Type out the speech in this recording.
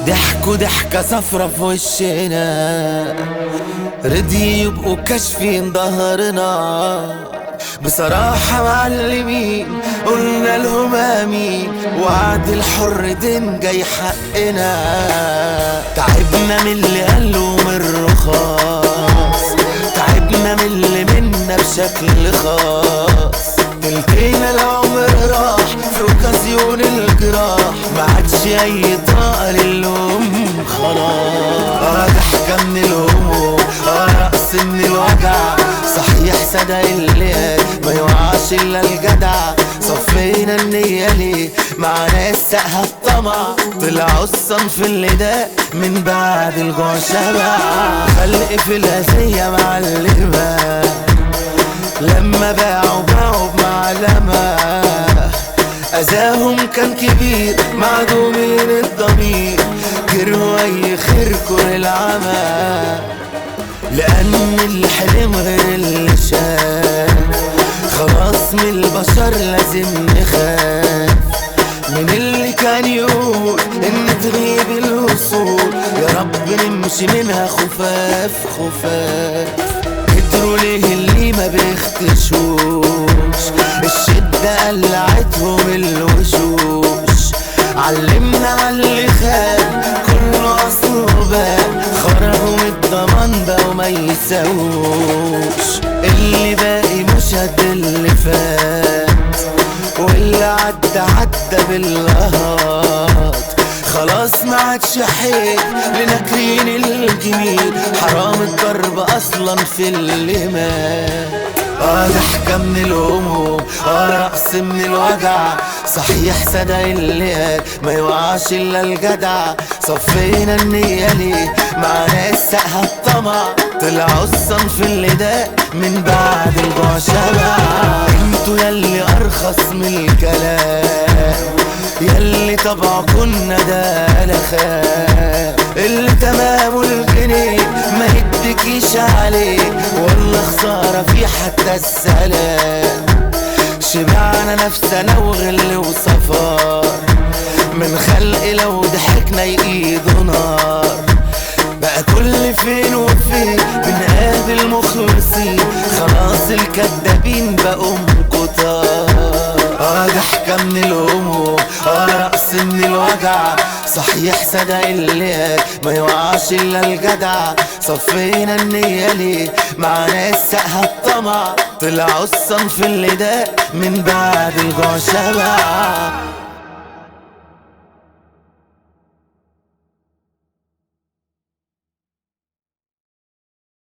ضحكوا ضحكة صفرة في وشنا رضي يبقوا كاشفين ظهرنا بصراحة معلمين قلنا لهم امين وعد الحر دين جاي حقنا تعبنا من اللي قالوا من الرخاص تعبنا من اللي منا بشكل خاص تلتين العمر راح في اوكازيون الجراح ما عادش اي طاقة للأم خلاص اه ضحكة من الهموم اه رقص من الوجع صحيح صدق اللي قال ما يوعاش الا الجدع صفينا النية ليه مع ناس سقها الطمع طلعوا الصنف اللي ده من بعد الجوع شبع خلق في الأذية معلمة لما باعوا باعوا بمعلمة أذاهم كان كبير معدومين الضمير كرهوا أي خير كره العمى لأن الحلم غير اللي شاف خلاص من البشر لازم نخاف من اللي كان يقول إن تغيب الوصول يا رب نمشي منها خفاف خفاف قدروا ليه اللي ما بيختشوش الشدة قلعتهم الوشوش علمنا على اللي خان كله اصله بان خرجوا من الضمان بقوا ما يساووش اللي باقي مش قد اللي فات واللي عدى عدى بالقهات خلاص ما عادش حيل لناكرين الجميل حرام الضرب اصلا في اللي مات اه ضحكة من الهموم اه رقص من الوجع صحيح صدق اللي قال ما يوعاش الا الجدع صفينا النية ليه مع ناس سقها الطمع طلعوا الصنف اللي ده من بعد الجوع شبع انتوا ياللي ارخص من الكلام ياللي طبعا كنا ده لخام اللي تمامه الجنيه ما يدكيش عليه والله خسارة في حتى السلام شبعنا نفسنا وغل وصفار من خلق لو ضحكنا يقيدوا نار بقى كل فين وفين بنقابل مخلصين خلاص الكدابين بقوا كتار اه ضحكة من الهموم اه رقص من الوجع صحيح صدق اللي قال ما يوعاش الا الجدع صفينا النية ليه مع ناس سقها الطمع طلعوا الصنف اللي ده من بعد الجوع شبع